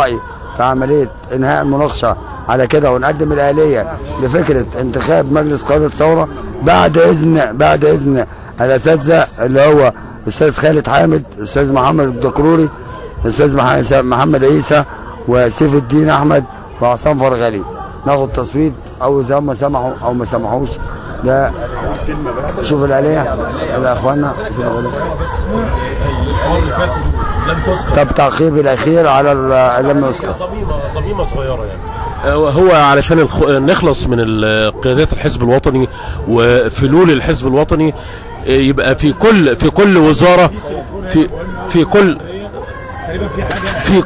رأيي في عملية إنهاء المناقشة على كده ونقدم الآلية لفكرة انتخاب مجلس قيادة ثورة بعد إذن بعد إذن الأساتذة اللي هو أستاذ خالد حامد أستاذ محمد الدكروري أستاذ مح- محمد عيسى وسيف الدين أحمد وعصام فرغلي ناخد تصويت أو إذا هم سمحوا أو ما سمحوش ده شوف الآلية يا إخوانا شوف الآلية الحوار اللي فات لم تسقط طب تعقيب الأخير على ال- لم يسقط ضميمه ضميمه صغيره يعني هو علشان الخ... نخلص من ال- قيادات الحزب الوطني وفلول الحزب الوطني يبقى في كل في كل وزاره في في كل في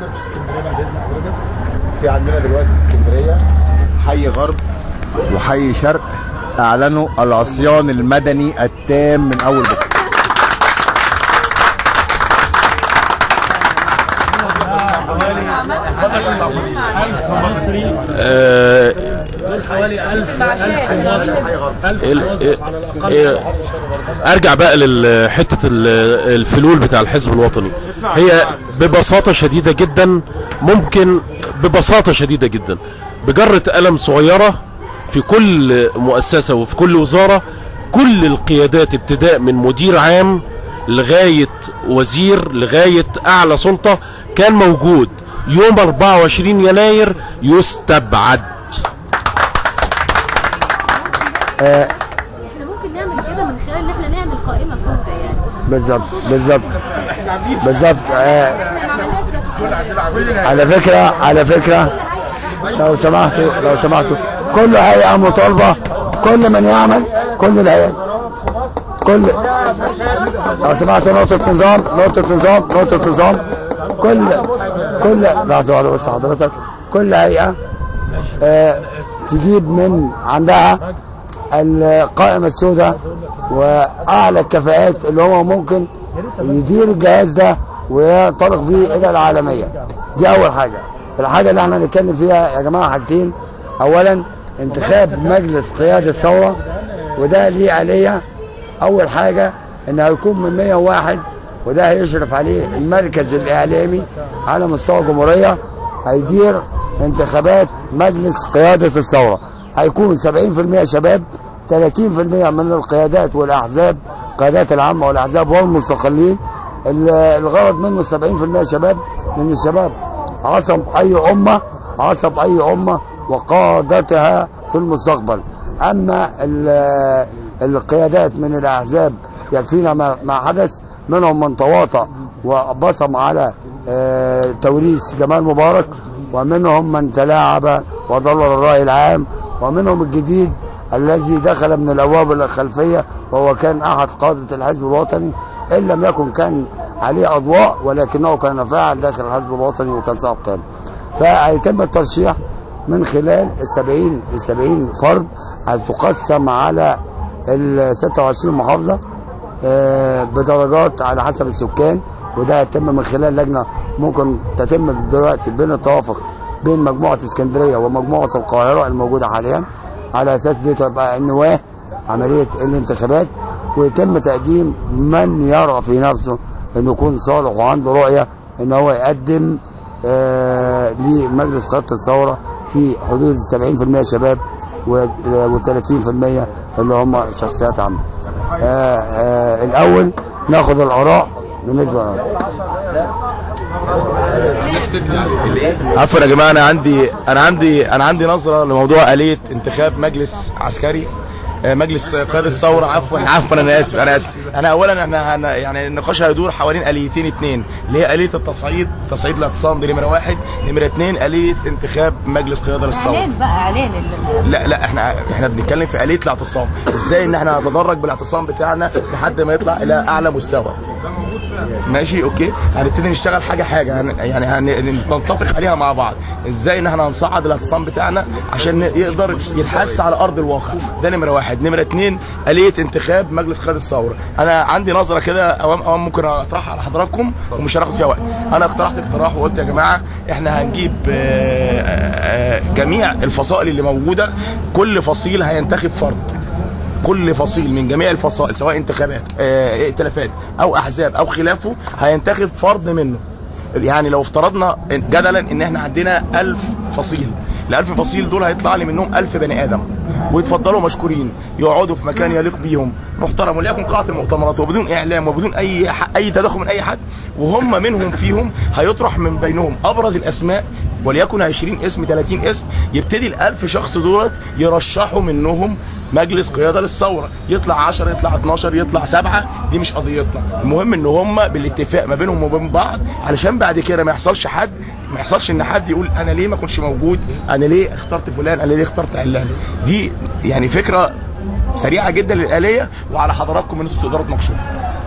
في عندنا دلوقتي في اسكندريه حي غرب وحي شرق اعلنوا العصيان المدني التام من اول بكره آه، ال- ال- ارجع بقى لحته الفلول بتاع الحزب الوطني هي ببساطه شديده جدا ممكن ببساطه شديده جدا بجره قلم صغيره في كل مؤسسه وفي كل وزاره كل القيادات ابتداء من مدير عام لغايه وزير لغايه اعلى سلطه كان موجود يوم 24 يناير يستبعد احنا ممكن نعمل كده من خلال ان احنا نعمل قائمه سوداء يعني بالظبط بالظبط بالظبط آه احنا ما عملناش ده في السوداء. على فكرة على فكرة لو سمحتوا لو سمحتوا كل هيئة مطالبة كل من يعمل كل الهيئات كل لو سمحتوا نقطة نظام نقطة نظام نقطة نظام كل كل لحظة واحدة بس حضرتك كل هيئة آه تجيب من عندها القائمة السوداء وأعلى الكفاءات اللي هو ممكن يدير الجهاز ده وينطلق به إلى العالمية دي أول حاجة الحاجة اللي احنا هنتكلم فيها يا جماعة حاجتين أولا انتخاب مجلس قيادة ثورة وده ليه آلية أول حاجة إن هيكون من 101 وده هيشرف عليه المركز الإعلامي على مستوى الجمهورية هيدير انتخابات مجلس قيادة الثورة هيكون 70% شباب 30% من القيادات والأحزاب القيادات العامة والأحزاب والمستقلين ال- الغرض منه 70% شباب لأن الشباب عصب أي أمة عصب أي أمة وقادتها في المستقبل أما ال- القيادات من الأحزاب يكفينا ما ما حدث منهم من تواطأ وبصم على آه، توريث جمال مبارك ومنهم من تلاعب وضلل الرأي العام ومنهم الجديد الذي دخل من الأبواب الخلفية وهو كان أحد قادة الحزب الوطني إن لم يكن كان عليه أضواء ولكنه كان فاعل داخل الحزب الوطني وكان صاحب قيادة فهيتم الترشيح من خلال السبعين السبعين فرد هتقسم على ال 26 محافظة آه، بدرجات على حسب السكان وده هيتم من خلال لجنة ممكن تتم دلوقتي بين التوافق بين مجموعة اسكندرية ومجموعة القاهرة الموجودة حاليا على أساس دي تبقى النواة عملية الانتخابات ويتم تقديم من يرى في نفسه انه يكون صالح وعنده رؤية ان هو يقدم آه لمجلس قيادة الثورة في حدود ال 70% شباب وال 30% اللي هم شخصيات عامة. آه آه الاول ناخد الاراء بالنسبه لنا عفوا يا جماعه انا عندي انا عندي انا عندي نظره لموضوع اليه انتخاب مجلس عسكري آه، مجلس قيادة الثورة عفوا عفوا انا اسف انا اسف انا اولا احنا هن- يعني النقاش هيدور حوالين اليتين اثنين اللي هي اليه التصعيد تصعيد الاعتصام دي نمره واحد نمره اثنين اليه انتخاب مجلس قيادة للثورة اعلان بقى اعلان ال- لا لا احنا احنا بنتكلم في آلية الاعتصام ازاي ان احنا نتدرج بالاعتصام بتاعنا لحد ما يطلع الى اعلى مستوى ماشي اوكي هنبتدي نشتغل حاجه حاجه هن- يعني هن- نتفق عليها مع بعض ازاي ان احنا هنصعد الاعتصام بتاعنا عشان يقدر يتحس على ارض الواقع ده نمره واحد نمره اتنين اليه انتخاب مجلس قياده الثوره انا عندي نظره كده اوام اوام ممكن اطرحها على حضراتكم ومش هناخد فيها وقت انا اقترحت اقتراح وقلت يا جماعه احنا هنجيب آه، آه، جميع الفصائل اللي موجوده كل فصيل هينتخب فرد كل فصيل من جميع الفصائل سواء انتخابات آه، ائتلافات او احزاب او خلافه هينتخب فرد منه يعني لو افترضنا إن- جدلا ان احنا عندنا ألف فصيل الألف فصيل دول هيطلع لي منهم ألف بني آدم ويتفضلوا مشكورين يقعدوا في مكان يليق بيهم محترم وليكن قاعة المؤتمرات وبدون إعلام وبدون أي ح- أي تدخل من أي حد وهم منهم فيهم هيطرح من بينهم أبرز الأسماء وليكن 20 اسم 30 اسم يبتدي الألف شخص دولت يرشحوا منهم مجلس قياده للثوره يطلع 10 يطلع 12 يطلع 7 دي مش قضيتنا المهم ان هم بالاتفاق ما بينهم وبين بعض علشان بعد كده ما يحصلش حد ما يحصلش ان حد يقول انا ليه ما كنتش موجود انا ليه اخترت فلان انا ليه اخترت علان دي يعني فكره سريعه جدا للاليه وعلى حضراتكم ان انتوا تقدروا تناقشوها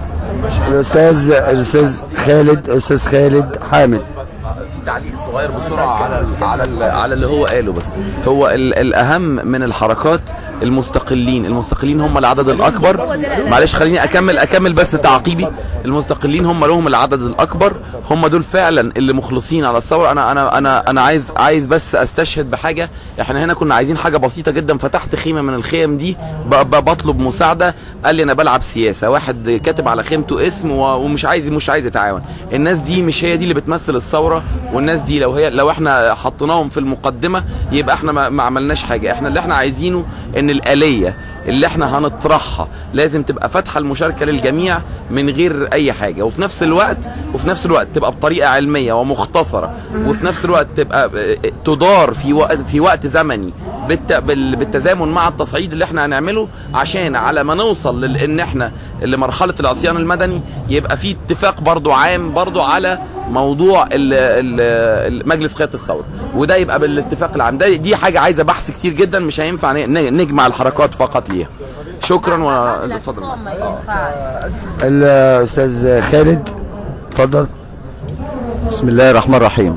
الاستاذ الاستاذ خالد استاذ خالد حامد في تعليق صغير بسرعه على ال على ال على اللي هو قاله بس هو ال الاهم من الحركات المستقلين المستقلين هم العدد الاكبر معلش خليني اكمل اكمل بس تعقيبي المستقلين هم لهم العدد الاكبر هم دول فعلا اللي مخلصين على الثوره انا انا انا انا عايز عايز بس استشهد بحاجه احنا هنا كنا عايزين حاجه بسيطه جدا فتحت خيمه من الخيم دي ب- ب- بطلب مساعده قال لي انا بلعب سياسه واحد كاتب على خيمته اسم و- ومش عايز مش عايز يتعاون الناس دي مش هي دي اللي بتمثل الثوره والناس دي لو هي لو احنا حطيناهم في المقدمه يبقى احنا ما, ما عملناش حاجه احنا اللي احنا عايزينه ان الاليه اللي احنا هنطرحها لازم تبقى فاتحه المشاركه للجميع من غير اي حاجه وفي نفس الوقت وفي نفس الوقت تبقى بطريقه علميه ومختصره وفي نفس الوقت تبقى اه، تدار في وقت في وقت زمني بالت... بال... بالتزامن مع التصعيد اللي احنا هنعمله عشان على ما نوصل لل... ان احنا لمرحله العصيان المدني يبقى في اتفاق برضو عام برضو على موضوع ال... ال... ال- مجلس قياده الثوره وده يبقى بالاتفاق العام ده دي حاجه عايزه بحث كتير جدا مش هينفع ن- نجمع الحركات فقط ليها شكرا واتفضل الاعتصام ما ينفعش الاستاذ خالد اتفضل بسم الله الرحمن الرحيم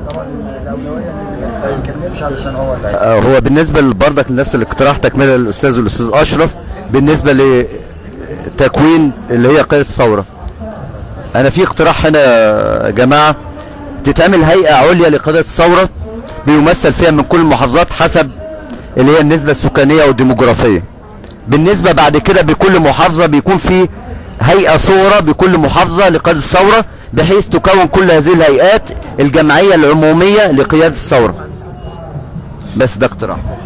آه، هو بالنسبه برضك لنفس الاقتراح تكمله للاستاذ والاستاذ اشرف بالنسبه لتكوين اللي هي قياده الثوره انا في اقتراح هنا يا جماعه تتعمل هيئه عليا لقياده الثوره بيمثل فيها من كل المحافظات حسب اللي هي النسبه السكانيه والديموغرافيه بالنسبه بعد كده بكل محافظه بيكون في هيئه صغرى بكل محافظه لقياده الثوره بحيث تكون كل هذه الهيئات الجمعيه العموميه لقياده الثوره بس ده اقتراح